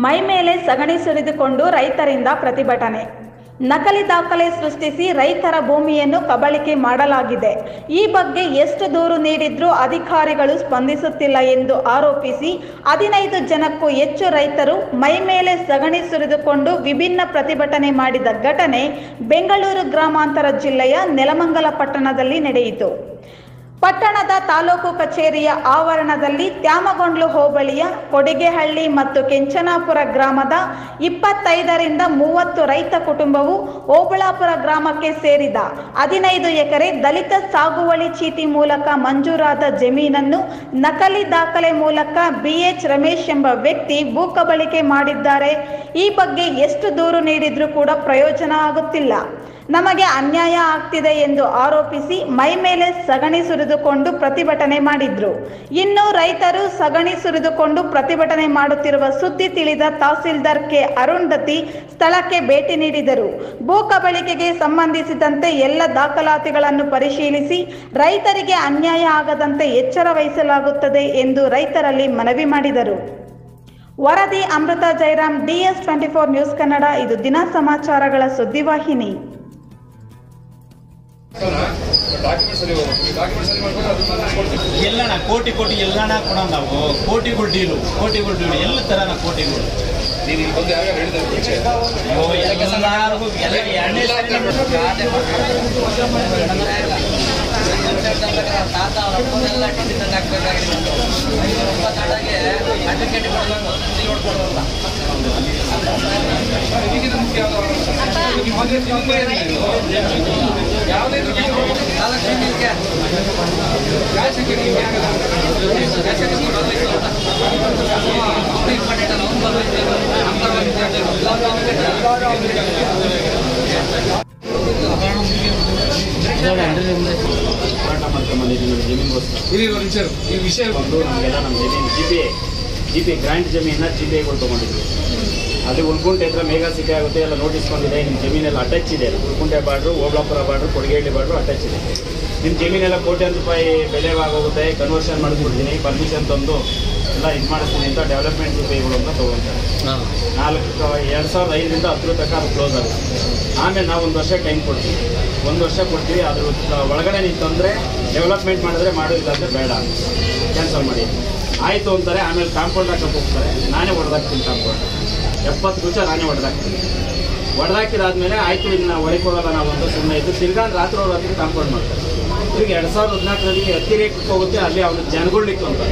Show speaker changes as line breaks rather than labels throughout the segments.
ಮೈ ಮೇಲೆ ಸಗಣಿ ಸುರಿದುಕೊಂಡು ರೈತರಿಂದ ಪ್ರತಿಭಟನೆ ನಕಲಿ ದಾಖಲೆ ಸೃಷ್ಟಿಸಿ ರೈತರ ಭೂಮಿಯನ್ನು ಕಬಳಿಕೆ ಮಾಡಲಾಗಿದೆ ಈ ಬಗ್ಗೆ ಎಷ್ಟು ದೂರು ನೀಡಿದ್ರೂ ಅಧಿಕಾರಿಗಳು ಸ್ಪಂದಿಸುತ್ತಿಲ್ಲ ಎಂದು ಆರೋಪಿಸಿ ಹದಿನೈದು ಜನಕ್ಕೂ ಹೆಚ್ಚು ರೈತರು ಮೈ ಮೇಲೆ ಸಗಣಿ ಸುರಿದುಕೊಂಡು ವಿಭಿನ್ನ ಪ್ರತಿಭಟನೆ ಮಾಡಿದ ಘಟನೆ ಬೆಂಗಳೂರು ಗ್ರಾಮಾಂತರ ಜಿಲ್ಲೆಯ ನೆಲಮಂಗಲ ಪಟ್ಟಣದಲ್ಲಿ ನಡೆಯಿತು ಪಟ್ಟಣದ ತಾಲೂಕು ಕಚೇರಿಯ ಆವರಣದಲ್ಲಿ ತ್ಯಾಮಗೊಂಡ್ಲು ಹೋಬಳಿಯ ಕೊಡಿಗೆಹಳ್ಳಿ ಮತ್ತು ಕೆಂಚನಾಪುರ ಗ್ರಾಮದ ಇಪ್ಪತ್ತೈದರಿಂದ ಮೂವತ್ತು ರೈತ ಕುಟುಂಬವು ಓಬಳಾಪುರ ಗ್ರಾಮಕ್ಕೆ ಸೇರಿದ ಹದಿನೈದು ಎಕರೆ ದಲಿತ ಸಾಗುವಳಿ ಚೀಟಿ ಮೂಲಕ ಮಂಜೂರಾದ ಜಮೀನನ್ನು ನಕಲಿ ದಾಖಲೆ ಮೂಲಕ ಬಿಎಚ್ ರಮೇಶ್ ಎಂಬ ವ್ಯಕ್ತಿ ಭೂ ಕಬಳಿಕೆ ಮಾಡಿದ್ದಾರೆ ಈ ಬಗ್ಗೆ ಎಷ್ಟು ದೂರು ನೀಡಿದ್ರೂ ಕೂಡ ಪ್ರಯೋಜನ ಆಗುತ್ತಿಲ್ಲ ನಮಗೆ ಅನ್ಯಾಯ ಆಗ್ತಿದೆ ಎಂದು ಆರೋಪಿಸಿ ಮೈ ಮೇಲೆ ಸಗಣಿ ಸುರಿದುಕೊಂಡು ಪ್ರತಿಭಟನೆ ಮಾಡಿದ್ರು ಇನ್ನು ರೈತರು ಸಗಣಿ ಸುರಿದುಕೊಂಡು ಪ್ರತಿಭಟನೆ ಮಾಡುತ್ತಿರುವ ಸುದ್ದಿ ತಿಳಿದ ತಹಸೀಲ್ದಾರ್ ಕೆ ಅರುಂಧತಿ ಸ್ಥಳಕ್ಕೆ ಭೇಟಿ ನೀಡಿದರು ಭೂ ಕಬಳಿಕೆಗೆ ಸಂಬಂಧಿಸಿದಂತೆ ಎಲ್ಲ ದಾಖಲಾತಿಗಳನ್ನು ಪರಿಶೀಲಿಸಿ ರೈತರಿಗೆ ಅನ್ಯಾಯ ಆಗದಂತೆ ಎಚ್ಚರ ವಹಿಸಲಾಗುತ್ತದೆ ಎಂದು ರೈತರಲ್ಲಿ ಮನವಿ ಮಾಡಿದರು ವರದಿ Amrutha Jairam DS twenty four news Kannada ಇದು ದಿನ ಸಮಾಚಾರಗಳ ಸುದ್ದಿವಾಹಿನಿ
ಡಾಕ್ಯುಮೆಂಟ್ಸ್ ಅಲ್ಲಿ ಹೋಗ್ಬೇಕು ಡಾಕ್ಯುಮೆಂಟ್ಸ್ ಅಲ್ಲಿ ಮಾಡ್ಕೊಂಡು ಅದನ್ನ ಕೊಡ್ತೀವಿ
ಎಲ್ಲಣ ಕೋಟಿ ಕೋಟಿ ಎಲ್ಲಣ ಕೊಡ ನಾವು ಕೋಟಿಗಳು ಡೀಲು ಕೋಟಿಗಳು ಡೀಲು ಎಲ್ಲ ತರನ ಕೋಟಿಗಳು
ನೀನು ಇಲ್ಲಿ ಬಂದು ಯಾರ್ಯಾರು ಹೇಳಿದ್ರೆ ಮುಂಚೆ
ಅಯ್ಯೋ ಎಲ್ಲರಿಗೂ ಎಲ್ಲ ಎರಡನೇ ಸಾರಿ ನಮ್ಮ
ತಾತ ಅವ್ರ ಅಪ್ಪನೆಲ್ಲ ಟಿಕೆಟ್ ಹಾಕ್ಬೇಕಾಗಿತ್ತು ಒಪ್ಪತ್ತಾಡಾಗೆ ಅಡ್ವೊಕೇಟ್ ಕೊಡಬೇಕು ನೋಡ್ಕೊಡೋಲ್ಲ
ಈಗಿನ ಮುಖ್ಯ ಯಾವ್ದು? ನೀವು ಮೊದಲೇ ತಿಳ್ಕೊಂಡೇ ಇರ್ಲಿ. ಯಾವುದೇ ರೀತಿ
ನಾಲ್ಕು ನಿಮಿಷಕ್ಕೆ
ಗ್ಯಾಸ್ ಸಿಕ್ಕಿದ್ರೆ ನಿಮ್ಗೆ ಆಗಲ್ಲ.
ಅವ್ರಿಗೆ ಮಾಡಿಟ್ಟಲ್ಲ ಅವ್ನು ಬರ್ಬೇಕು ನಂಬರ್
ಹೋರಾಟ ಮಾಡ್ಕೊಂಡ್ಬಂದಿದ್ದೀವಿ ನಮ್ಮ ಜಮೀನಿಗೋಸ್ಕರ
ಇರಿ ಒಂದು ನಿಮಿಷ ಇರು. ಈ ವಿಷಯ
ಬಂದು ನಮಗೆಲ್ಲ ನಮ್ಮ ಜಮೀನು G P G P grant ಜಮೀನ ಜಿ ಪಿ ಐಗಳು ತೊಗೊಂಡಿದ್ವಿ ಅಲ್ಲಿ ಉಳ್ಕುಂಟೆ ಹತ್ರ ಮೇಘಾ ಸಿಟಿ ಆಗುತ್ತೆ ಎಲ್ಲ ನೋಟಿಸ್ ಬಂದಿದೆ ನಿಮ್ಮ ಜಮೀನೆಲ್ಲ ಅಟ್ಯಾಚ್ ಇದೆ Ulkunte border Oblapura border Kodagehalli border attach ಇದೆ ನಿಮ್ಮ ಜಮೀನೆಲ್ಲ ಕೋಟ್ಯಾಂತರ ರೂಪಾಯಿ ಬೆಲೆ ಆಗೋಗುತ್ತೆ ಕನ್ವರ್ಷನ್ ಮಾಡಿಸ್ಬಿಡ್ತೀನಿ ಪರ್ಮಿಷನ್ ತಂದು ಎಲ್ಲ ಇದು ಮಾಡಿಸ್ತೀನಿ ಅಂತ ಡೆವಲಪ್ಮೆಂಟ್ ಜಿ ಪಿ ಐಗಳು ಅಂತ ತೊಗೊಳ್ತಾರೆ ನಾಲ್ಕು ಎರಡು ಸಾವಿರದ ಐದರಿಂದ ಹತ್ತರ ತನಕ ಅದು ಕ್ಲೋಸ್ ಆಗುತ್ತೆ ಆಮೇಲೆ ನಾವು ಒಂದು ವರ್ಷ ಟೈಮ್ ಕೊಡ್ತೀವಿ ಒಂದು ವರ್ಷ ಕೊಡ್ತೀವಿ ಅದ್ರ ಒಳಗಡೆ ನೀವು ತಂದರೆ ಡೆವಲಪ್ಮೆಂಟ್ ಮಾಡಿದ್ರೆ ಮಾಡು ಇಲ್ಲಾಂದರೆ ಬೇಡ ಕ್ಯಾನ್ಸಲ್ ಮಾಡಿ ಆಯಿತು ಅಂತಾರೆ ಆಮೇಲೆ ಕಾಂಪೌಂಡ್ ಹಾಕಕ್ಕೆ ಹೋಗ್ತಾರೆ ನಾನೇ ಹೊಡೆದಾಕ್ತೀನಿ ಕಾಂಪೌಂಡ್ ಎಪ್ಪತ್ತು ನಿಮಿಷ ನಾನೇ ಹೊಡೆದಾಕ್ತೀನಿ ಹೊಡೆದಾಕಿದಾದ್ಮೇಲೆ ಆಯಿತು ಇನ್ನು ಒಳಗೆ ಹೋಗಲ್ಲ ನಾವು ಅಂತ ಸುಮ್ಮನೆ ಇದ್ದು ತಿರ್ಗಾ ರಾತ್ರಿ ರಾತ್ರಿ ಕಾಂಪೌಂಡ್ ಮಾಡ್ತಾರೆ ಈಗ ಎರಡು ಸಾವಿರದ ಹದಿನಾಲ್ಕರಲ್ಲಿ ಹತ್ತಿ ರೇಟ್ಗೆ ಹೋಗುತ್ತೆ ಅಲ್ಲಿ ಅವ್ರಿಗೆ ಜನಗಳಿತ್ತು ಅಂತ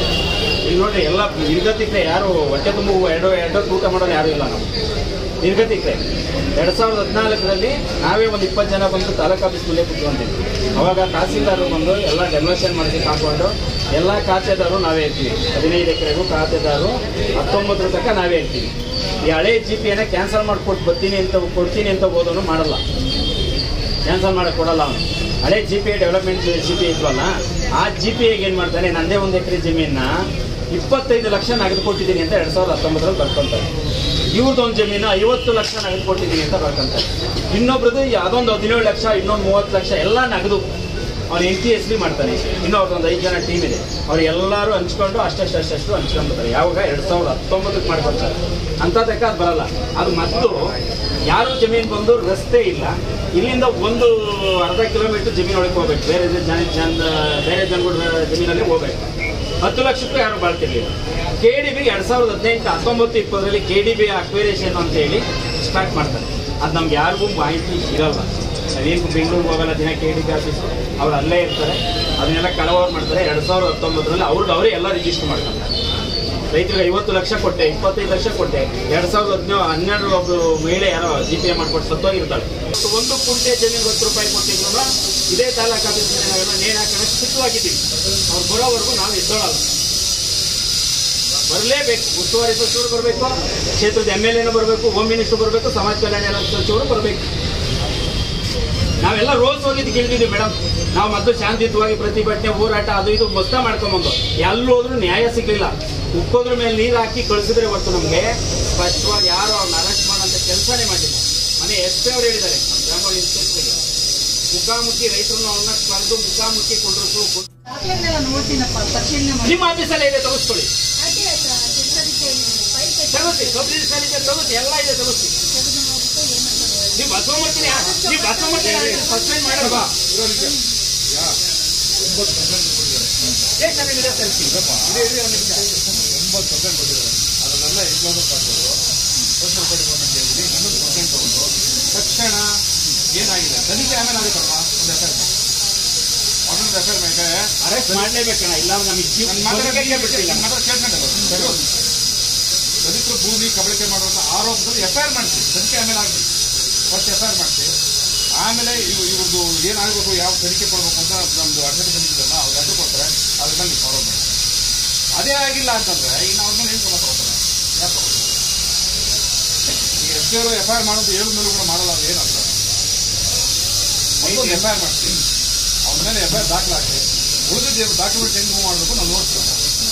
ಈಗ ನೋಡ್ರಿ ಎಲ್ಲ ನಿರ್ಗತಿಕ್ರೆ ಯಾರು ಹೊಟ್ಟೆ ತುಂಬ ಎರಡು ಎರಡು ಊಟ ಮಾಡೋರು ಯಾರು ಇಲ್ಲ ನಾವು ನಿರ್ಗತಿಕ್ರೆ ಎರಡು ಸಾವಿರದ ಹದಿನಾಲ್ಕರಲ್ಲಿ ನಾವೇ ಒಂದು ಇಪ್ಪತ್ತು ಜನ ಬಂದು ತಾಲೂಕು ಆಫೀಸ್ ಮುಂದೆ ಕುತ್ಕೊಂತಿದ್ವಿ ಅವಾಗ ತಹಸೀಲ್ದಾರರು ಬಂದು ಎಲ್ಲ ಡೆಮೋಲೇಷನ್ ಮಾಡಿಸಿ ಕಾಕೊಂಡು ಎಲ್ಲ ಖಾತೆದಾರರು ನಾವೇ ಇರ್ತೀವಿ ಹದಿನೈದು ಎಕರೆಗೂ ಖಾತೆದಾರರು ಹತ್ತೊಂಬತ್ತರ ತನಕ ನಾವೇ ಇರ್ತೀವಿ ಈ ಹಳೆ ಜಿ ಪಿಯನ್ನು ಕ್ಯಾನ್ಸಲ್ ಮಾಡಿಕೊಟ್ಟು ಬರ್ತೀನಿ ಅಂತ ಕೊಡ್ತೀನಿ ಅಂತ ಹೋದವನು ಮಾಡಲ್ಲ ಕ್ಯಾನ್ಸಲ್ ಮಾಡಕ್ಕೆ ಕೊಡಲ್ಲ ಅವನು ಹಳೆ G P I development G P ಇದ್ವಲ್ಲ ಆ ಜಿ ಪಿ ಐಗೆ ಏನು ಮಾಡ್ತಾನೆ ನಂದೇ ಒಂದು ಎಕರೆ ಜಮೀನ ಇಪ್ಪತ್ತೈದು ಲಕ್ಷ ನಗದು ಕೊಟ್ಟಿದ್ದೀನಿ ಅಂತ ಎರಡು ಸಾವಿರದ ಹತ್ತೊಂಬತ್ತರಲ್ಲಿ ಬರ್ಕೊಂತಾರೆ ಇವ್ರದ್ದು ಒಂದು ಜಮೀನು ಐವತ್ತು ಲಕ್ಷ ನಗದು ಕೊಟ್ಟಿದ್ದೀನಿ ಅಂತ ಬರ್ಕೊಂತಾರೆ ಇನ್ನೊಬ್ರದ್ದು ಅದೊಂದು ಹದಿನೇಳು ಲಕ್ಷ ಇನ್ನೊಂದು ಮೂವತ್ತು ಲಕ್ಷ ಎಲ್ಲ ನಗದು ಅವ್ನು ಎನ್ ಟಿ ಎಸ್ ಬಿ ಮಾಡ್ತಾನೆ ಇನ್ನೂ ಅವ್ರದ್ದೊಂದು ಐದು ಜನ ಟೀಮ್ ಇದೆ ಅವ್ರು ಎಲ್ಲರೂ ಹಂಚ್ಕೊಂಡು ಅಷ್ಟಷ್ಟು ಅಷ್ಟಷ್ಟು ಹಂಚ್ಕೊಂಡ್ಬಿಡ್ತಾರೆ ಯಾವಾಗ ಎರಡು ಸಾವಿರದ ಹತ್ತೊಂಬತ್ತಕ್ಕೆ ಮಾಡ್ಕೊಳ್ತಾರೆ ಅಂಥದಕ್ಕೆ ಅದು ಬರಲ್ಲ ಅದು ಮತ್ತು ಯಾರು ಜಮೀನು ಬಂದು ರಸ್ತೆ ಇಲ್ಲ ಇಲ್ಲಿಂದ ಒಂದು ಅರ್ಧ ಕಿಲೋಮೀಟರ್ ಜಮೀನು ಒಳಗೆ ಹೋಗ್ಬೇಕು ಬೇರೆ ಜನ ಜನ ಬೇರೆ ಜನಗಳ ಜಮೀನಲ್ಲಿ ಹೋಗ್ಬೇಕು ಹತ್ತು ಲಕ್ಷಕ್ಕೂ ಯಾರು ಬಾಳ್ತಿರ್ಲಿಲ್ಲ ಕೆ ಡಿ ಬಿ ಎರಡು ಸಾವಿರದ ಹದಿನೆಂಟು ಹತ್ತೊಂಬತ್ತು ಇಪ್ಪತ್ತರಲ್ಲಿ ಕೆ ಡಿ ಬಿ ಅಕ್ವೇರೇಷನ್ ಅಂತ ಹೇಳಿ ಸ್ಟಾರ್ಟ್ ಮಾಡ್ತಾರೆ ಅದು ನಮ್ಗೆ ಯಾರಿಗೂ ಮಾಹಿತಿ ಇರಲ್ಲ ನಾವೇನು ಬೆಂಗಳೂರಿಗೆ ಹೋಗಲ್ಲ ದಿನ ಕೆ ಡಿ ಬಿ ಆಫೀಸು ಅವ್ರು ಅಲ್ಲೇ ಇರ್ತಾರೆ ಅದನ್ನೆಲ್ಲ ಕಳವಾರ ಮಾಡ್ತಾರೆ ಎರಡು ಸಾವಿರದ ಹತ್ತೊಂಬತ್ತರಲ್ಲಿ ಅವ್ರಿಗೆ ಅವರೇ ಎಲ್ಲ ರಿಜಿಸ್ಟರ್ ಮಾಡ್ಕೊಂತಾರೆ ರೈತರಿಗೆ ಐವತ್ತು ಲಕ್ಷ ಕೊಟ್ಟೆ ಇಪ್ಪತ್ತೈದು ಲಕ್ಷ ಕೊಟ್ಟೆ ಎರಡು ಸಾವಿರದ ಹದಿನೇಳು ಹನ್ನೆರಡು ಒಬ್ಬರು ಮಹಿಳೆ ಯಾರೋ ಜಿ ಪಿ ಎ ಮಾಡ್ಕೊಟ್ಟು ಸತ್ತೋಗಿರ್ತಾಳೆ ಒಂದು ಕುಂಟೆ ಜಮೀನು ಹತ್ತು ರೂಪಾಯಿ ಕೊಟ್ಟಿದ್ರು ಇದೇ ತಾಲೂಕು ಆಫೀಸ್ ನಾವೆಲ್ಲ ನೇಣು ಹಾಕೋಣ ಸಿದ್ಧವಾಗಿದ್ದೀವಿ ಅವ್ರು ಬರೋವರೆಗೂ ನಾವು ಎದ್ದೋಳಲ್ಲ ಬರಲೇಬೇಕು ಉಸ್ತುವಾರಿ ಸಚಿವರು ಬರಬೇಕು ಕ್ಷೇತ್ರದ ಎಮ್ ಎಲ್ ಎನೂ ಬರಬೇಕು ಹೋಮ್ ಮಿನಿಸ್ಟರ್ ಬರಬೇಕು ಸಮಾಜ ಕಲ್ಯಾಣ ಇಲಾಖೆ ಸಚಿವರು ಬರಬೇಕು ನಾವೆಲ್ಲ ರೋಸ್ ಹೋಗಿದ್ದು ಕೇಳಿದ್ವಿ ಮೇಡಮ್ ನಾವು ಮೊದಲು ಶಾಂತಿಯುತವಾಗಿ ಪ್ರತಿಭಟನೆ ಹೋರಾಟ ಅದು ಇದು ಮಸ್ತ ಮಾಡ್ಕೊಂಬಂದು ಎಲ್ಲಿ ಹೋದ್ರೂ ನ್ಯಾಯ ಸಿಗ್ಲಿಲ್ಲ ಉಕ್ಕೋದ್ರ ಮೇಲೆ ನೀರು ಹಾಕಿ ಕಳಿಸಿದ್ರೆ ಹೊರತು ನಮಗೆ ಸ್ಪಷ್ಟವಾಗಿ ಯಾರು ಅವ್ರನ್ನ ಅರೆಸ್ಟ್ ಮಾಡೋಂಥ ಕೆಲಸನೇ ಮಾಡಿಲ್ಲ ಮನೆ ಎಸ್ ಪಿ ಅವ್ರು ಹೇಳಿದ್ದಾರೆ ಗ್ರಾಮ ಇನ್ಸ್ಪೆಕ್ಟರ್ಗೆ ಮುಖಾಮುಖಿ ರೈತರನ್ನು ಅವ್ರನ್ನ ಕರೆದು ಮುಖಾಮುಖಿ ಕೊಂಡ್ರು
ದಾಖಲೆಗಳೆಲ್ಲ ನೋಡ್ತೀನಪ್ಪ ಪರಿಶೀಲನೆ ಮಾಡಿ
ನಿಮ್ಮ ಆಫೀಸಲ್ಲೇ ಇದೆ ತೋರಿಸ್ಕೊಳ್ಳಿ
ಅಡ್ಡಿ ಆಯ್ತಾ ಕೆಲಸಕ್ಕೆ ಫೈಲ್
ತಗೋಸಿ ಸಬ್ಸಿಡಿ ಇದೆ ತಗೋಸಿ ಎಲ್ಲ ಇದೆ ತಗೋಸಿ ನೀವು ಬಸವ ಮಾಡ್ತೀನಿ ನೀವು ಬಸವ ಮಾಡ್ತೀನಿ ಸಸ್ಪೆಂಡ್ ಮಾಡಲ್ವಾ ಸ್ಟೇಷನ್ ಇದೆ ತರಿಸಿ
ತಕ್ಷಣ ಏನಾಗಿದೆ ತನಿಖೆ ಆಮೇಲೆ ಆಗುತ್ತಲ್ವಾ ಒಂದು ಎಫ್ ಅದೊಂದು ಎಫ್ ಮೇಲೆ
ಅರೆಸ್ಟ್ ಮಾಡ್ಲೇಬೇಕಣ್ಣ ಇಲ್ಲ ನಮಗೆ ಜೀವ
ನನ್ನ ಮಾತ್ರ
ಬದುಕಕ್ಕೆ ಬಿಟ್ಟಿಲ್ಲ
ನನ್ನ ಮಾತ್ರ ಕೇಳ್ಕೊಂಡೆ ದಲಿತರು ಭೂಮಿ ಕಬಳಿಕೆ ಮಾಡುವಂತ ಆರೋಪದಲ್ಲಿ ಎಫ್ ಐ ಆರ್ ಮಾಡಿಸಿ ತನಿಖೆ ಆಮೇಲೆ ಆಗಲಿ ಫಸ್ಟ್ ಎಫ್ ಐ ಆರ್ ಮಾಡಿಸಿ ಆಮೇಲೆ ಇವ್ ಇವ್ರದ್ದು ಏನಾಗಬೇಕು ಯಾವ ತನಿಖೆ ಕೊಡಬೇಕು ಅಂತ ನಮ್ದು ಅಡ್ಮಿಟ್ ಬಂದಿದ್ದಲ್ಲ ಅವ್ರು ಲೆಟರ್ ಕೊಡ್ತಾರೆ ಅದ್ರ ಮೇಲೆ ಫಾಲೋ ಮಾಡಿ ಅದೇ ಆಗಿಲ್ಲ ಅಂತಂದ್ರೆ ಈಗ ಅವ್ರ ಮೇಲೆ ಏನು ಕ್ರಮ ತಗೋತಾರೆ ಯಾರು ತಗೋತಾರೆ ಈಗ ಎಸ್ ಪಿ ಅವರು ಎಫ್ ಐ ಆರ್ ಮಾಡೋದು ಏಳು ಮೇಲೂ ಕೂಡ ಮಾಡಲ್ಲ ಅದು ಏನಂತ ಒಂದು ಎಫ್ ಐ ಆರ್ ಮಾಡ್ತೀವಿ ಅವ್ರ ಮೇಲೆ ಎಫ್ ಐ ಆರ್ ದಾಖಲಾಗಿ ಉಳಿದ ಡಾಕ್ಯುಮೆಂಟ್ ಹೆಂಗ್ ಮೂವ್ ಮಾಡಬೇಕು ನಾವು ನೋಡ್ತೀವಿ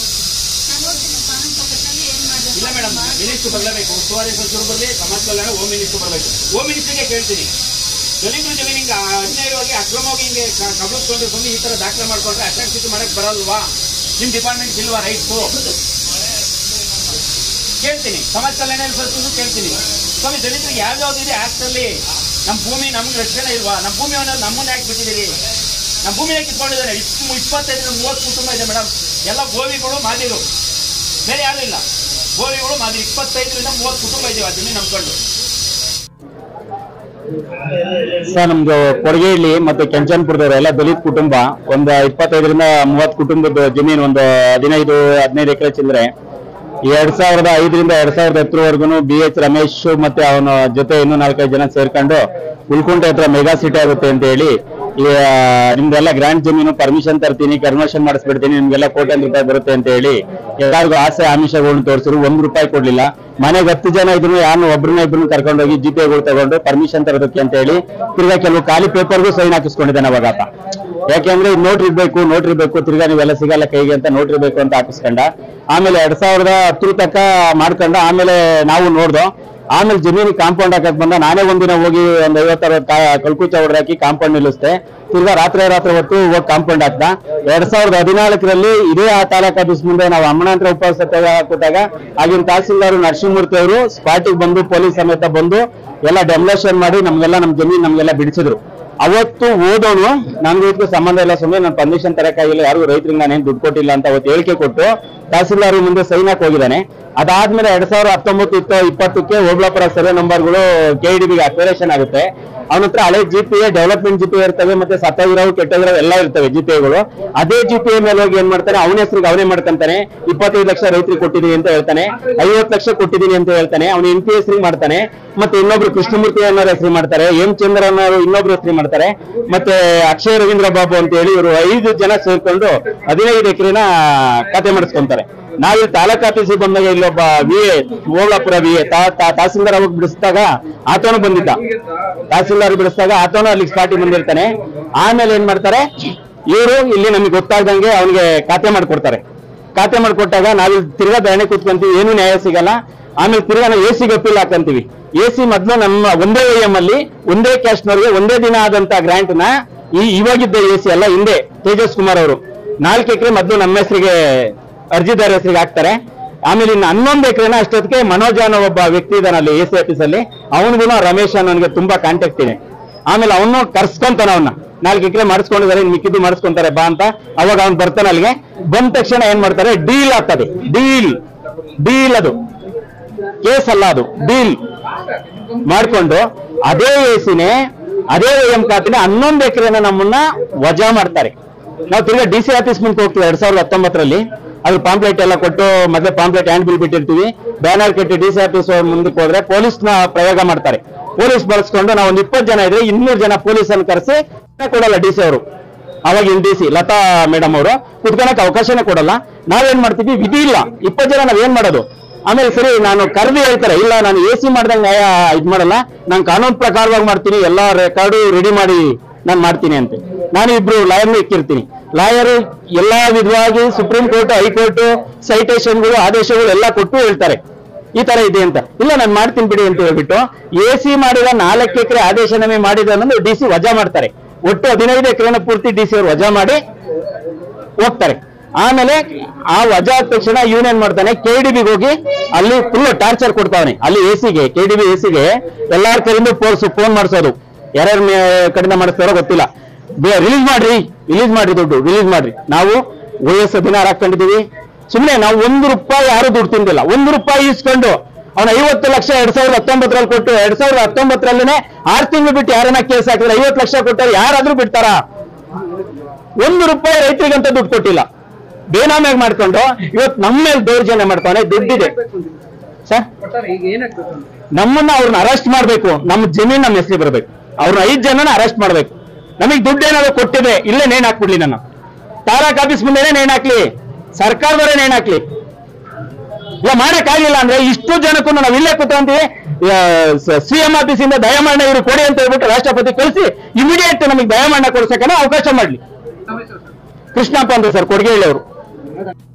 ಇಲ್ಲ ಮೇಡಮ್ ಮಿನಿಸ್ಟರ್ ಬರಲೇಬೇಕು ಉಸ್ತುವಾರಿ ಸಚಿವರು ಬರಲಿ ಸಮಾಜ ಕಲ್ಯಾಣ ಹೋಮ್ ಮಿನಿಸ್ಟರ್ ಬರಬೇಕು ಹೋಮ್ ಮಿನಿಸ್ಟರ್ಗೆ ಕೇಳ್ತೀನಿ ದಲಿತರ ಜಮೀನು ಹಿಂಗೆ ಅನ್ಯಾಯವಾಗಿ ಅಕ್ರಮವಾಗಿ ಹಿಂಗೆ ಕ- ಕಬಳಿಸ್ಕೊಂಡ್ರೆ ಬಂದು ಈ ತರ ದಾಖಲೆ ಮಾಡ್ಕೊಂಡ್ರೆ ಅಟ್ರಾಕ್ಟಿವ್ ಮಾಡಕ್ ಬರಲ್ವಾ ನಿಮ್ ಡಿಪಾರ್ಟ್ಮೆಂಟ್ ಇಲ್ವಾ ರೈಟ್ಸು ಕೇಳ್ತೀನಿ ಸಮಾಜ ಕಲ್ಯಾಣ ಸಚಿವರು ಕೇಳ್ತೀನಿ ಸ್ವಾಮಿ ದಲಿತರಿಗೆ ಯಾವ್ಯಾವ್ದು ಇದೆ ಆಕ್ಟ್ ಅಲ್ಲಿ ನಮ್ಮ ಭೂಮಿ ನಮ್ಗೆ ರಕ್ಷಣೆ ಇಲ್ವಾ ನಮ್ಮ ಭೂಮಿ ಅನ್ನೋದು ನಮ್ಮನ್ನ ಯಾಕೆ ಬಿಟ್ಟಿದ್ದೀರಿ ನಮ್ಮ ಭೂಮಿ ಯಾಕೆ ಕಿತ್ಕೊಂಡಿದ್ದಾರೆ ಇಷ್ಟು ಇಪ್ಪತ್ತೈದರಿಂದ ಮೂವತ್ತು ಕುಟುಂಬ ಇದೆ ಮೇಡಮ್ ಎಲ್ಲ ಗೋವಿಗಳು ಮಾದಿರು ಬೇರೆ ಯಾರು ಇಲ್ಲ ಗೋವಿಗಳು ಮಾದಿರು ಇಪ್ಪತ್ತೈದರಿಂದ ಮೂವತ್ತು ಕುಟುಂಬ ಇದೀವಿ ಆ ಜಮೀನು ನಂಬ್ಕೊಂಡು
ಸರ್ ನಮ್ದು ಕೊಡಗೇಹಳ್ಳಿ ಮತ್ತು ಕೆಂಚನ್ಪುರದವರು ಎಲ್ಲ ದಲಿತ ಕುಟುಂಬ ಒಂದು ಇಪ್ಪತ್ತೈದರಿಂದ ಮೂವತ್ತು ಕುಟುಂಬದ ಜಮೀನು ಒಂದು ಹದಿನೈದು ಹದಿನೈದು ಎಕರೆ ಚಿಲ್ಲರೆ ಎರಡ್ ಸಾವಿರದ ಐದರಿಂದ ಎರಡ್ ಸಾವಿರದ ಹತ್ತರವರೆಗೂ ಬಿ ಎಚ್ ರಮೇಶ್ ಮತ್ತೆ ಅವನ ಜೊತೆ ಇನ್ನೂ ನಾಲ್ಕೈದು ಜನ ಸೇರ್ಕೊಂಡು ಉಳ್ಕುಂಟೆ ಹತ್ರ ಮೆಗಾ ಸಿಟಿ ಆಗುತ್ತೆ ಅಂತ ಹೇಳಿ ಈ, ಆ, ನಿಮ್ದೆಲ್ಲ ಗ್ರ್ಯಾಂಡ್ ಜಮೀನು ಪರ್ಮಿಷನ್ ತರ್ತೀನಿ ಕನ್ವರ್ಷನ್ ಮಾಡಿಸ್ಬಿಡ್ತೀನಿ ನಿಮ್ಗೆಲ್ಲ ಕೋಟ್ಯಾಂತರ ರೂಪಾಯಿ ಬರುತ್ತೆ ಅಂತ ಹೇಳಿ ಎಲ್ಲರಿಗೂ ಆಸೆ ಆಮಿಷಗಳನ್ನ ತೋರಿಸಿದ್ರು ಒಂದ್ ರೂಪಾಯಿ ಕೊಡ್ಲಿಲ್ಲ ಮನೆಗೆ ಹತ್ತು ಜನ ಇದ್ರು ಯಾರು ಒಬ್ರನ್ನ ಇಬ್ರನ್ನ ಕರ್ಕೊಂಡೋಗಿ ಜಿ ಗಳು ತಗೊಂಡು ಪರ್ಮಿಷನ್ ತರೋದಕ್ಕೆ ಅಂತ ಹೇಳಿ ತಿರ್ಗಾ ಕೆಲವು ಖಾಲಿ ಪೇಪರ್ಗೂ ಸೈನ್ ಹಾಕಿಸ್ಕೊಂಡಿದ್ದಾನೆ ಅವಾಗ ಆತ ಯಾಕೆಂದ್ರೆ ಇದು ನೋಟ್ರಿ ಬೇಕು ನೋಟ್ರಿ ಬೇಕು ತಿರ್ಗಾ ನೀವೆಲ್ಲ ಸಿಗಲ್ಲ ಕೈಗೆ ಅಂತ ನೋಟ್ರಿ ಬೇಕು ಅಂತ ಹಾಕಿಸ್ಕೊಂಡ ಆಮೇಲೆ ಎರಡ್ ಸಾವಿರದ ಹತ್ತರ ತನಕ ಮಾಡ್ಕೊಂಡ ಆಮೇಲೆ ನಾವು ನೋಡ್ದೋ ಆಮೇಲೆ ಜಮೀನಿಗೆ ಕಾಂಪೌಂಡ್ ಹಾಕಕ್ ಬಂದ ನಾನೇ ಒಂದಿನ ಹೋಗಿ ಒಂದ್ ಐವತ್ತರವತ್ತು ಕಲ್ಕುಚ ಹೊಡೆದಾಕಿ ಕಾಂಪೌಂಡ್ ನಿಲ್ಲಿಸ್ದೆ ತಿರ್ಗಾ ರಾತ್ರಿ ರಾತ್ರಿ ಹೊತ್ತು ಹೋಗಿ ಕಾಂಪೌಂಡ್ ಹಾಕ್ದ ಎರಡ್ ಸಾವಿರದ ಹದಿನಾಲ್ಕರಲ್ಲಿ ಇದೇ ಆ ತಾಲೂಕ್ ಆಫೀಸ್ ಮುಂದೆ ನಾವು ಅಮ್ಮನಾಂತರ ಉಪವಾಸ ಸತ್ಯಾಗ್ರಹ ಹಾಕಿದಾಗ ಆಗಿನ ತಹಸೀಲ್ದಾರ್ ನರಸಿಂಹಮೂರ್ತಿ ಅವರು ಸ್ಪಾಟಿಗೆ ಬಂದು ಪೊಲೀಸ್ ಸಮೇತ ಬಂದು ಎಲ್ಲ ಡೆಮೊಲೇಷನ್ ಮಾಡಿ ನಮ್ಗೆಲ್ಲ ನಮ್ ಜಮೀನ್ ನಮ್ಗೆಲ್ಲ ಬಿಡಿಸಿದ್ರು ಅವತ್ತು ಓದೋನು ನನ್ಗೂ ಇದಕ್ಕೂ ಸಂಬಂಧ ಇಲ್ಲ ಸುಮ್ಮನೆ ನಾನು ಪರ್ಮಿಷನ್ ತರಕಾಗಿಲ್ಲ ಯಾರಿಗೂ ರೈತರಿಗೆ ನಾನೇನು ದುಡ್ಡು ಕೊಟ್ಟಿಲ್ಲ ಅಂತ ಅವತ್ತು ಹೇಳಿಕೆ ಕೊಟ್ಟು ತಹಸೀಲ್ದಾರ್ ಮುಂದೆ ಸೈನ್ ಹಾಕಿ ಹೋಗಿದ್ದಾನೆ ಅದಾದ್ಮೇಲೆ ಎರಡ್ ಸಾವಿರದ ಹತ್ತೊಂಬತ್ತು ಇತ್ತು ಇಪ್ಪತ್ತಕ್ಕೆ ಓಬ್ಳಾಪುರ ಸರ್ವೆ ನಂಬರ್ಗಳು ಕೆ ಡಿ ಬಿಗೆ ಅಕ್ಯುರೇಷನ್ ಆಗುತ್ತೆ ಅವನ ಹತ್ರ ಹಳೆ G P A development G P ಇರ್ತವೆ ಮತ್ತೆ ಸತ್ತೋಗಿರೋವು ಕೆಟ್ಟೋಗಿರೋ ಎಲ್ಲ ಇರ್ತವೆ ಜಿ ಪಿ ಎಗಳು ಅದೇ ಜಿ ಪಿ ಎ ಮೇಲೆ ಹೋಗಿ ಏನ್ ಮಾಡ್ತಾನೆ ಅವನ ಹೆಸರಿಗೆ ಅವನೇ ಮಾಡ್ಕೊಂತಾನೆ ಇಪ್ಪತ್ತೈದು ಲಕ್ಷ ರೈತರಿಗೆ ಕೊಟ್ಟಿದ್ದೀನಿ ಅಂತ ಹೇಳ್ತಾನೆ ಐವತ್ತು ಲಕ್ಷ ಕೊಟ್ಟಿದ್ದೀನಿ ಅಂತ ಹೇಳ್ತಾನೆ ಅವನ ಎನ್ ಪಿ ಹೆಸರಿಗೆ ಮಾಡ್ತಾನೆ ಮತ್ತೆ ಇನ್ನೊಬ್ರು ಕೃಷ್ಣಮೂರ್ತಿ ಅನ್ನೋರ ಹೆಸರು ಮಾಡ್ತಾರೆ ಎಂ ಚಂದ್ರ ಅನ್ನೋರು ಇನ್ನೊಬ್ರು ಹೆಸರು ಮಾಡ್ತಾರೆ ಮತ್ತೆ ಅಕ್ಷಯ ರವೀಂದ್ರ ಬಾಬು ಅಂತ ಹೇಳಿ ಇವರು ಐದು ಜನ ಸೇರ್ಕೊಂಡು ಹದಿನೈದು ಎಕರೆನ ಖಾತೆ ಮಾಡಿಸ್ಕೊಂತಾರೆ ನಾವಿಲ್ಲಿ ತಾಲೂಕ್ ಆಫೀಸಿಗೆ ಬಂದಾಗ ಇಲ್ಲೊಬ್ಬ V A Obalapura V A tahsildar ಅವಾಗ ಬಿಡಿಸಿದಾಗ ಆತನು ಬಂದಿದ್ದ ತಹಸೀಲ್ದಾರ್ ಬಿಡಿಸಿದಾಗ ಆತನು ಅಲ್ಲಿ ಸ್ಪಾಟಿಗೆ ಬಂದಿರ್ತಾನೆ ಆಮೇಲೆ ಏನ್ ಮಾಡ್ತಾರೆ ಇವರು ಇಲ್ಲಿ ನಮಗೆ ಗೊತ್ತಾಗ್ದಂಗೆ ಅವನಿಗೆ ಖಾತೆ ಮಾಡ್ಕೊಡ್ತಾರೆ ಖಾತೆ ಮಾಡ್ಕೊಟ್ಟಾಗ ನಾವಿಲ್ಲಿ ತಿರ್ಗಾ ಧರಣಿ ಕೂತ್ಕೊಂತೀವಿ ಏನು ನ್ಯಾಯ ಸಿಗಲ್ಲ ಆಮೇಲೆ ತಿರ್ಗಾ ನಾವು ಎ ಸಿಗೆ ಅಪೀಲ್ ಹಾಕಂತೀವಿ ಎ ಸಿ ಮೊದಲು ನಮ್ಮ ಒಂದೇ ಎಂ ಅಲ್ಲಿ ಒಂದೇ ಕ್ಯಾಸ್ಟ್ನವ್ರಿಗೆ ಒಂದೇ ದಿನ ಆದಂತ ಗ್ರಾಂಟ್ ನ ಈ ಇವಾಗಿದ್ದ ಎ ಸಿ ಅಲ್ಲ ಹಿಂದೆ ತೇಜಸ್ ಕುಮಾರ್ ಅವರು ನಾಲ್ಕು ಎಕರೆ ಮೊದಲು ನಮ್ಮ ಹೆಸರಿಗೆ ಅರ್ಜಿದಾರ ಹೆಸರಿಗೆ ಹಾಕ್ತಾರೆ ಆಮೇಲೆ ಇನ್ನು ಹನ್ನೊಂದು ಎಕರೆನ ಅಷ್ಟೊತ್ತಿಗೆ ಮನೋಜ್ ಅನ್ನೋ ಒಬ್ಬ ವ್ಯಕ್ತಿ ಇದ್ದಾನೆ ಅಲ್ಲಿ ಎ ಸಿ ಆಫೀಸ್ ಅಲ್ಲಿ ಅವನಿಗೂ ರಮೇಶ್ ನನಗೆ ತುಂಬಾ ಕಾಂಟ್ಯಾಕ್ಟ್ ಇದೆ ಆಮೇಲೆ ಅವನು ಕರ್ಸ್ಕೊಂತಾನ ಅವನ್ನ ನಾಲ್ಕು ಎಕರೆ ಮಾಡಿಸ್ಕೊಂಡಿದ್ದಾರೆ ಇನ್ನು ಮಿಕ್ಕಿದ್ದು ಮಾಡಿಸ್ಕೊಂತಾರೆ ಬಾ ಅಂತ ಅವಾಗ ಅವ್ನು ಬರ್ತಾನೆ ಅಲ್ಲಿಗೆ ಬಂದ ತಕ್ಷಣ ಏನ್ ಮಾಡ್ತಾರೆ ಡೀಲ್ ಆಗ್ತದೆ ಡೀಲ್ ಡೀಲ್ ಅದು ಕೇಸ್ ಅಲ್ಲ ಅದು ಡೀಲ್ ಮಾಡ್ಕೊಂಡು ಅದೇ ಎಸಿನೇ ಅದೇ ಎಂ ಖಾತೆನ ಹನ್ನೊಂದು ಎಕರೆನ ನಮ್ಮನ್ನ ವಜಾ ಮಾಡ್ತಾರೆ ನಾವು ತಿರ್ಗಾ ಡಿ ಸಿ ಆಫೀಸ್ ಮುಂದೆ ಹೋಗ್ತೀವಿ ಎರಡ್ ಸಾವಿರದ ಹತ್ತೊಂಬತ್ತರಲ್ಲಿ ಅದ್ರ ಪಾಂಪ್ಲೆಟ್ ಎಲ್ಲ ಕೊಟ್ಟು ಮೊದಲೇ ಪಾಂಪ್ಲೆಟ್ ಹ್ಯಾಂಡ್ ಬಿಲ್ ಬಿಟ್ಟಿರ್ತೀವಿ ಬ್ಯಾನರ್ ಕಟ್ಟಿ ಡಿ ಸಿ ಆಫೀಸ್ ಮುಂದಕ್ಕೆ ಹೋದ್ರೆ ಪೊಲೀಸ್ನ ಪ್ರಯೋಗ ಮಾಡ್ತಾರೆ ಪೊಲೀಸ್ ಬಳಸ್ಕೊಂಡು ನಾವು ಒಂದು ಇಪ್ಪತ್ತು ಜನ ಇದ್ರೆ ಇನ್ನೂರು ಜನ ಪೊಲೀಸ್ ಅನ್ನು ಕರೆಸಿ ಕೊಡಲ್ಲ ಡಿ ಸಿ ಅವರು ಅವಾಗ ಡಿ ಸಿ ಲತಾ ಮೇಡಮ್ ಅವರು ಕುತ್ಕೊಳಕ್ ಅವಕಾಶನೇ ಕೊಡಲ್ಲ ನಾವೇನ್ ಮಾಡ್ತೀವಿ ವಿಧಿ ಇಲ್ಲ ಇಪ್ಪತ್ತು ಜನ ನಾವ್ ಏನ್ ಮಾಡೋದು ಆಮೇಲೆ ಸರಿ ನಾನು ಕರೆದು ಹೇಳ್ತಾರೆ ಇಲ್ಲ ನಾನು ಎ ಸಿ ಮಾಡ್ದಂಗೆ ನ್ಯಾಯ ಇದ್ ಮಾಡಲ್ಲ ನಾನು ಕಾನೂನು ಪ್ರಕಾರವಾಗಿ ಮಾಡ್ತೀನಿ ಎಲ್ಲಾ ರೆಕಾರ್ಡು ರೆಡಿ ಮಾಡಿ ನಾನು ಮಾಡ್ತೀನಿ ಅಂತ ನಾನು ಇಬ್ರು ಲಾಯರ್ನ ಇಕ್ಕಿರ್ತೀನಿ ಲಾಯರು ಎಲ್ಲಾ ವಿಧವಾಗಿ ಸುಪ್ರೀಂ ಕೋರ್ಟ್ ಹೈಕೋರ್ಟ್ ಸೈಟೇಷನ್ಗಳು ಆದೇಶಗಳು ಎಲ್ಲ ಕೊಟ್ಟು ಹೇಳ್ತಾರೆ ಈ ತರ ಇದೆ ಅಂತ ಇಲ್ಲ ನಾನು ಮಾಡ್ತೀನಿ ಬಿಡಿ ಅಂತ ಹೇಳ್ಬಿಟ್ಟು ಎ ಸಿ ಮಾಡಿದ ನಾಲ್ಕು ಎಕರೆ ಆದೇಶನಮೆ ಮಾಡಿದ ಅನ್ನೋದು ಡಿ ಸಿ ವಜಾ ಮಾಡ್ತಾರೆ ಒಟ್ಟು ಹದಿನೈದು ಎಕರೆನ ಪೂರ್ತಿ ಡಿ ಸಿ ಅವರು ವಜಾ ಮಾಡಿ ಹೋಗ್ತಾರೆ ಆಮೇಲೆ ಆ ವಜಾ ಆದ ತಕ್ಷಣ ಇವನ್ ಏನ್ ಮಾಡ್ತಾನೆ ಕೆ ಡಿ ಬಿಗೆ ಹೋಗಿ ಅಲ್ಲಿ ಫುಲ್ ಟಾರ್ಚರ್ ಕೊಡ್ತಾವನೆ ಅಲ್ಲಿ ಎ ಸಿಗೆ ಕೆ ಡಿ ಬಿ ಎ ಸಿಗೆ ಎಲ್ಲಾರ ಕಡೆಯಿಂದ ಫೋರ್ಸ್ ಫೋನ್ ಮಾಡಿಸೋದು ಯಾರ್ಯಾರ ಕಡೆಯಿಂದ ಮಾಡಿಸ್ತಾರೋ ಗೊತ್ತಿಲ್ಲ ರಿಲೀಸ್ ಮಾಡ್ರಿ ರಿಲೀಸ್ ಮಾಡ್ರಿ ದುಡ್ಡು ರಿಲೀಸ್ ಮಾಡ್ರಿ ನಾವು ವಯಸ್ಸು ಹದಿನಾರು ಹಾಕೊಂಡಿದೀವಿ ಸುಮ್ಮನೆ ನಾವು ಒಂದು ರೂಪಾಯಿ ಯಾರು ದುಡ್ಡು ತಿಂದಿಲ್ಲ ಒಂದು ರೂಪಾಯಿ ಇಸ್ಕೊಂಡು ಅವನ ಐವತ್ತು ಲಕ್ಷ ಎರಡ್ ಸಾವಿರದ ಹತ್ತೊಂಬತ್ತರಲ್ಲಿ ಕೊಟ್ಟು ಎರಡ್ ಸಾವಿರದ ಹತ್ತೊಂಬತ್ತರಲ್ಲೇ ಆರು ತಿಂಗಳು ಬಿಟ್ಟು ಯಾರನ್ನ ಕೇಸ್ ಹಾಕಿದ್ರೆ ಐವತ್ತು ಲಕ್ಷ ಕೊಟ್ಟರೆ ಯಾರಾದ್ರೂ ಬಿಡ್ತಾರಾ ಒಂದು ರೂಪಾಯಿ ರೈತರಿಗಂತ ದುಡ್ಡು ಕೊಟ್ಟಿಲ್ಲ ಬೇನಾಮಿಯಾಗಿ ಮಾಡ್ಕೊಂಡು ಇವತ್ತು ನಮ್ಮ ಮೇಲೆ ದೌರ್ಜನ್ಯ ಮಾಡ್ತಾನೆ ದುಡ್ಡಿದೆ ಸರ್
ಈಗ ಏನಾಗ್ಬೇಕು
ನಮ್ಮನ್ನ ಅವ್ರನ್ನ ಅರೆಸ್ಟ್ ಮಾಡ್ಬೇಕು ನಮ್ಮ ಜಮೀನ್ ನಮ್ಮ ಹೆಸರಿಗೆ ಬರಬೇಕು ಅವ್ರನ್ನ ಐದ್ ಜನನ ಅರೆಸ್ಟ್ ಮಾಡ್ಬೇಕು ನಮಗೆ ದುಡ್ಡು ಏನಾದ್ರು ಕೊಟ್ಟಿದೆ ಇಲ್ಲೇ ನೇಣ್ ಹಾಕ್ಬಿಡ್ಲಿ ನನ್ನ ತಾಲೂಕ್ ಆಫೀಸ್ ಮುಂದೆನೆ ನೇಣ್ ಹಾಕ್ಲಿ ಸರ್ಕಾರದವರೇ ನೇಣ್ ಹಾಕ್ಲಿ ಇಲ್ಲ ಮಾಡಕ್ಕಾಗಿಲ್ಲ ಅಂದ್ರೆ ಇಷ್ಟು ಜನಕ್ಕೂ ನಾವು ಇಲ್ಲೇ ಕೂತ್ಕೊಂತೀವಿ ಸಿ ಎಂ ಆಫೀಸ್ ಇಂದ ದಯಮಾನ ಇವರು ಕೊಡಿ ಅಂತ ಹೇಳ್ಬಿಟ್ಟು ರಾಷ್ಟ್ರಪತಿ ಕಳಿಸಿ ಇಮಿಡಿಯೇಟ್ ನಮಗೆ ದಯಮಾನ ಕೊಡ್ಸಕ್ಕೆ ಅವಕಾಶ ಮಾಡ್ಲಿ ಕೃಷ್ಣಪ್ಪ ಅಂತ ಸರ್ ಕೊಡ್ಗೇಳಿ ಅವರು